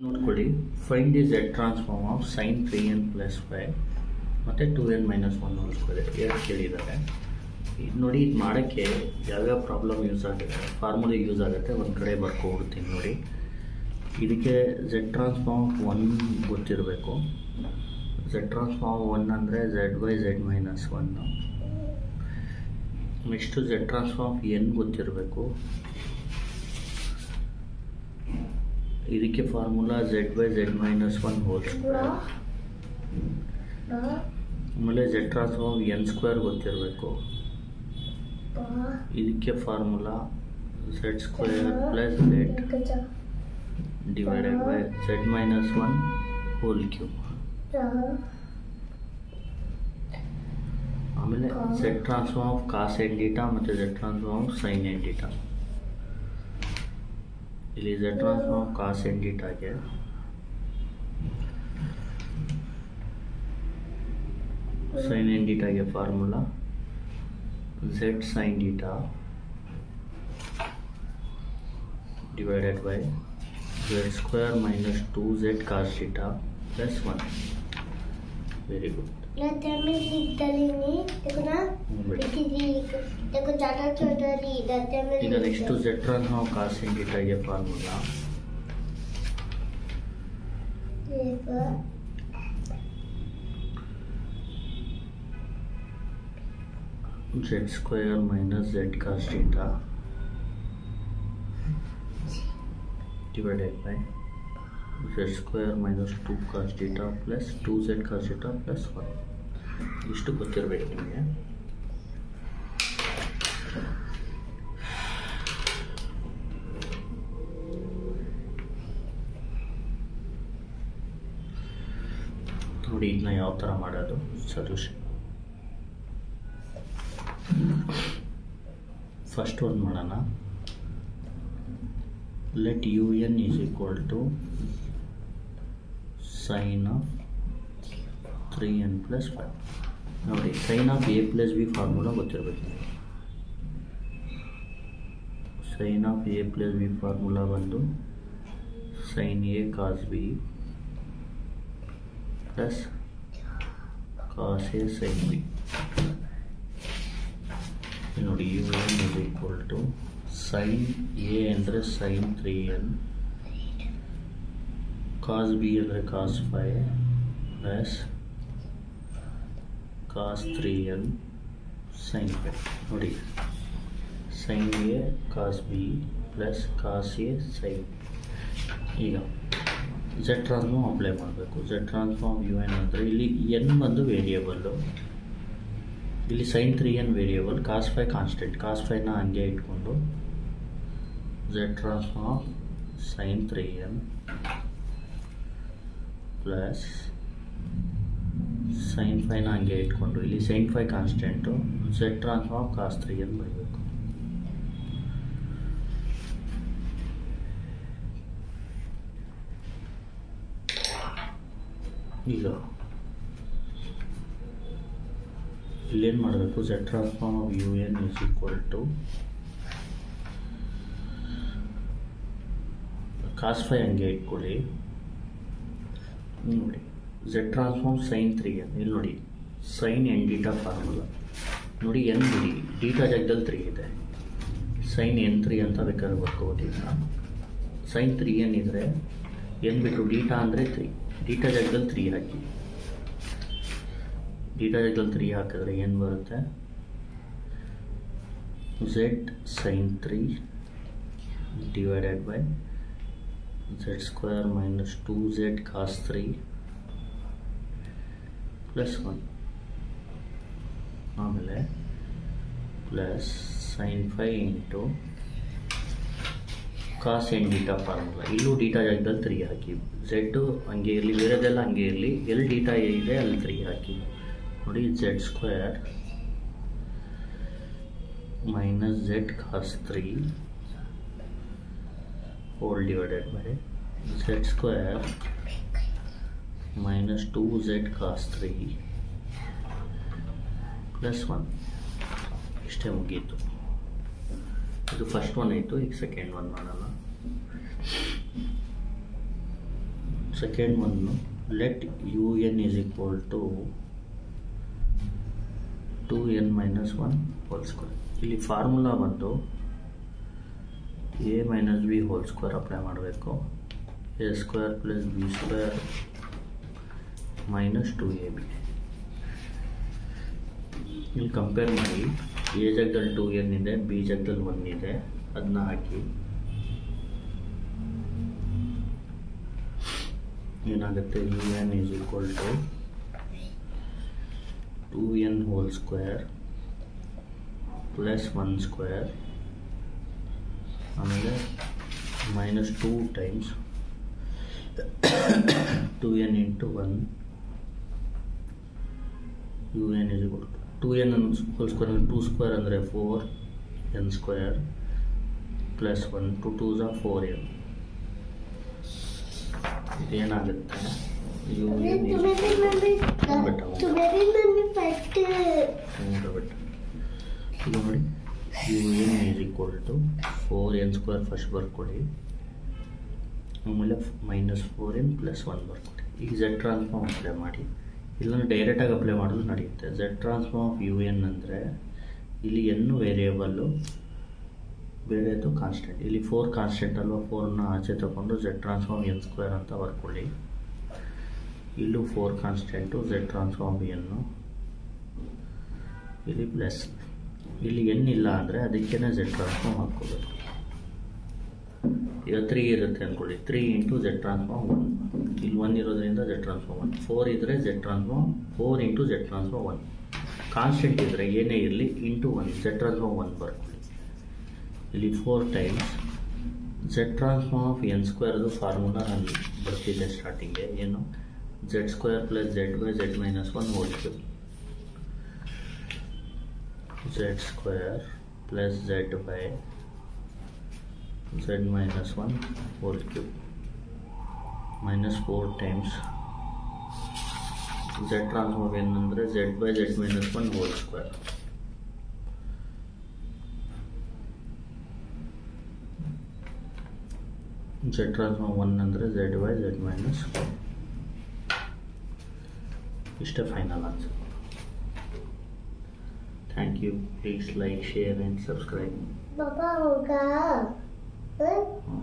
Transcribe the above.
ನೋಡ್ಕೊಳ್ಳಿ find the Z transform of sine three N plus five ಮತ್ತು two N minus one ನೋಡ್ಕೊಳ್ಳಿ ಎರಡು ಕೇಳಿದ್ದಾರೆ ಇದು ನೋಡಿ ಇದು ಮಾಡೋಕ್ಕೆ ಯಾವ್ಯಾವ ಪ್ರಾಬ್ಲಮ್ ಯೂಸ್ ಆಗುತ್ತೆ ಫಾರ್ಮುಲೆ ಯೂಸ್ ಆಗುತ್ತೆ ಒಂದು ಕಡೆ ಬರ್ಕೊಬಿಡ್ತೀನಿ ನೋಡಿ ಇದಕ್ಕೆ ಝೆಡ್ ಟ್ರಾನ್ಸ್ಫಾರ್ಮ್ ಆಫ್ ಒನ್ ಗೊತ್ತಿರಬೇಕು ಝೆಡ್ ಟ್ರಾನ್ಸ್ಫಾರ್ಮ್ ಒನ್ ಅಂದರೆ Z by Z minus one next Z transform N ಗೊತ್ತಿರಬೇಕು ಇದಕ್ಕೆ formula Z by Z minus one whole square ಆಮೇಲೆ ಝೆಡ್ ಟ್ರಾನ್ಸ್ಫಾರ್ಮ್ ಎನ್ ಸ್ಕ್ವೇರ್ ಗೊತ್ತಿರಬೇಕು ಇದಕ್ಕೆ formula Z square plus Z divided by Z minus one whole cube ಆಮೇಲೆ Z transform of cos N theta ಮತ್ತು Z transform of sine N theta ಇಲ್ಲಿ Z transform of cos N ಡೀಟಾಗೆ sine N ಡೀಟಾಗೆ formula Z sine theta divided by Z square minus two Z cos theta plus one very good Nanti ambil di tali ni, dia kena di di dia kena catat dari nanti ambil ಈಗ next Z transform cos N ಡೀಟಾಗೆ formula z square minus z cos theta divided by z square minus 2 cos theta plus 2z cos theta plus 1 ಇಷ್ಟು ಗೊತ್ತಿರಬೇಕು ನಿಮಗೆ ನೋಡಿ ಇದನ್ನ ಯಾವ ಥರ ಮಾಡೋದು ಸೊಲ್ಯೂಷನ್ ಫಸ್ಟ್ ಒಂದು ಮಾಡೋಣ let U N is equal to sine of three N plus five ನೋಡಿ sine of A plus B formula ಗೊತ್ತಿರಬೇಕು sine of A plus B formula ಬಂದು sine A cos B plus cos A sine B ನೋಡಿ U N is equal to sine A ಅಂದರೆ sine three N cos B ಅಂದರೆ cos five plus cos three N sine five ನೋಡಿ sine A cos B plus cos A sine ಈಗ Z transform apply ಮಾಡಬೇಕು Z transform U N ಅಂದರೆ ಇಲ್ಲಿ N ಬಂದು variable ಇಲ್ಲಿ sine three N variable cos phi constant cos ಫೈನ ಹಂಗೆ ಇಟ್ಕೊಂಡು Z transform sine three N plus sine ಫೈನ ಹಂಗೆ ಇಟ್ಕೊಂಡು ಇಲ್ಲಿ sine phi constant Z transform cos three N ಬರೀಬೇಕು ಈಗ ಇಲ್ಲೇನು ಮಾಡಬೇಕು Z transform of U N is equal to cos phi ಹಂಗೆ ಇಟ್ಕೊಳ್ಳಿ ನೋಡಿ Z transform sine three N ಇಲ್ಲಿ ನೋಡಿ ಸೈನ್ ಎನ್ ಡೀಟಾ ಫಾರ್ಮುಲಾ ನೋಡಿ ಎನ್ ಬಿಡಿ ಡೀಟಾ ಜಾಗದಲ್ಲಿ ತ್ರೀ ಇದೆ ಸೈನ್ ಎನ್ ತ್ರೀ ಅಂತ ಬೇಕಾದ್ರೆ ಬರ್ಕೋಬೋದಿಲ್ಲ ಸೈನ್ ತ್ರೀ ಎನ್ ಇದ್ದರೆ ಎನ್ ಬಿಟ್ಟು ಡೀಟಾ ಅಂದರೆ ತ್ರೀ ಡೀಟಾ ಜಾಗದಲ್ಲಿ ತ್ರೀ ಹಾಕಿ ಡೀಟಾ ಜಾಗದಲ್ಲಿ ತ್ರೀ ಹಾಕಿದ್ರೆ ಏನು ಬರುತ್ತೆ Z sine three divided by Z square minus two Z cos three plus one ಆಮೇಲೆ plus sine phi into cos N theta formula ಇಲ್ಲೂ ಡೀಟಾ ಜಾಗದಲ್ಲಿ ತ್ರೀ ಹಾಕಿ ಝೆಡ್ಡು ಹಂಗೆ ಇರಲಿ ಬೇರೆದೆಲ್ಲ ಹಂಗೆ ಇರಲಿ ಎಲ್ಲಿ ಡೀಟಾ ಇದೆ ಅಲ್ಲಿ ತ್ರೀ ಹಾಕಿ ನೋಡಿ Z square minus Z cos three whole divided by Z square minus two Z cos three plus one ಇಷ್ಟೇ ಮುಗೀತು ಇದು ಫಸ್ಟ್ ಒನ್ ಆಯಿತು ಈಗ ಸೆಕೆಂಡ್ ಒನ್ ಮಾಡೋಣ second one let U N is equal to two N minus one whole square ಇಲ್ಲಿ formula ಬಂದು A minus B whole square apply ಮಾಡಬೇಕು A square plus B square minus two A B ಇಲ್ಲಿ compare ಮಾಡಿ A ಜಾಗದಲ್ಲಿ to N ಇದೆ B ಜಾಗದಲ್ಲಿ one ಇದೆ ಅದನ್ನ ಹಾಕಿ ಏನಾಗುತ್ತೆ U N is equal to two N whole square plus one square ಆಮೇಲೆ minus two times two N into one U N is equal to N whole square ಅಂದರೆ two square ಅಂದರೆ four N square plus one two two ಝಾ four N ಇದೇನಾಗುತ್ತೆ U N तुम्हें भी mummy तुम्हें भी mummy first ಬಿಟ್ಟು ಈಗ ನೋಡಿ U N is equal to four N square first ಬರ್ಕೊಡಿ ಆಮೇಲೆ minus four N plus one ಬರ್ಕೊಡಿ ಈಗ ಝೆಡ್ ಟ್ರಾನ್ಸ್ಫಾರ್ಮ್ ಅಪ್ಲೈ ಮಾಡಿ ಇಲ್ಲಾಂದ್ರೆ ಡೈರೆಕ್ಟಾಗಿ ಅಪ್ಲೈ ಮಾಡೋದು ನಡೆಯುತ್ತೆ Z transform of U N ಅಂದರೆ ಇಲ್ಲಿ ಎನ್ನು ವೇರಿಯೇಬಲ್ಲು ಬೇರೆದು ಕಾನ್ಸ್ಟೆಂಟ್ ಇಲ್ಲಿ ಫೋರ್ ಕಾನ್ಸ್ಟೆಂಟ್ ಅಲ್ವಾ ಫೋರನ್ನ ಆಚೆ ತಗೊಂಡು ಝೆಡ್ ಟ್ರಾನ್ಸ್ಫಾರ್ಮ್ ಎನ್ ಸ್ಕ್ವೇರ್ ಅಂತ ಬರ್ಕೊಳ್ಳಿ ಇಲ್ಲೂ ಫೋರ್ ಕಾನ್ಸ್ಟೆಂಟು ಝೆಡ್ ಟ್ರಾನ್ಸ್ಫಾರ್ಮ್ ಎನ್ನು ಇಲ್ಲಿ ಪ್ಲಸ್ ಇಲ್ಲಿ ಎನ್ ಇಲ್ಲ ಅಂದರೆ ಅದಕ್ಕೇ ಝೆಡ್ ಟ್ರಾನ್ಸ್ಫಾರ್ಮ್ ಹಾಕ್ಕೋಬೇಕು ಈಗ ತ್ರೀ ಇರುತ್ತೆ ಅಂದ್ಕೊಳ್ಳಿ three into Z transform one ಇಲ್ಲಿ ಒನ್ ಇರೋದ್ರಿಂದ ಝೆಡ್ ಟ್ರಾನ್ಸ್ಫಾರ್ಮ್ ಒನ್ ಫೋರ್ ಇದ್ದರೆ Z transform four into Z transform one constant ಇದ್ದರೆ ಏನೇ ಇರಲಿ into one Z transform one ಬರ್ಕೊಳ್ಳಿ ಇಲ್ಲಿ four times Z transform of N ಸ್ಕ್ವೇರ್ದು ಫಾರ್ಮುಲಾ ನಾನು ಬರ್ತಿದ್ದೆ ಸ್ಟಾರ್ಟಿಂಗ್ಗೆ ಏನು Z square plus Z by Z minus one whole cube Z square plus Z by Z minus one whole cube minus four times Z transform ಏನಂದರೆ Z by Z minus one whole square Z transform one ಅಂದರೆ Z by Z minus one ಇಷ್ಟೇ final answer thank you please like share and subscribe पापा होगा हाँ?